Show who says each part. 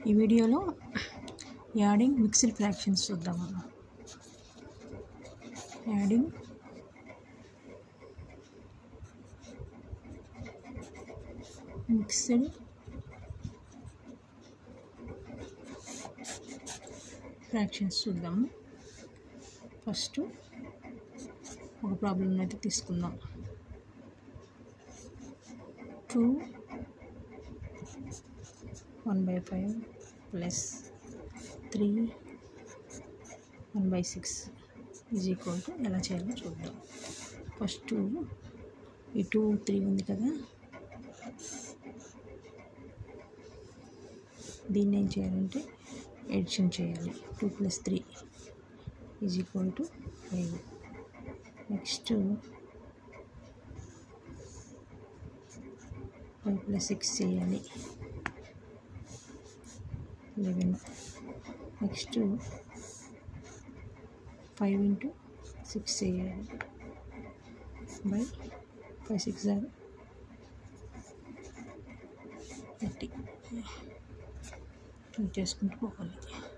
Speaker 1: ఈ వీడియోలో adding mixed fractions చూద్దాం మనం యాడింగ్ మిక్స్డ్ ఫ్రాక్షన్స్ చూద్దాము ఫస్ట్ ఒక ప్రాబ్లం అయితే తీసుకుందాం two one by five plus three one by six is equal to ఎలా చేయాలో చూద్దాం ఫస్ట్ ఈ టూ త్రీ ఉంది కదా దీన్ని ఏం చేయాలంటే ఎడిషన్ చేయాలి two plus three is equal to five next five plus six చేయాలి eleven next five into six చేయాలి by five six are thirty చేసుకుంటూ పోవాలి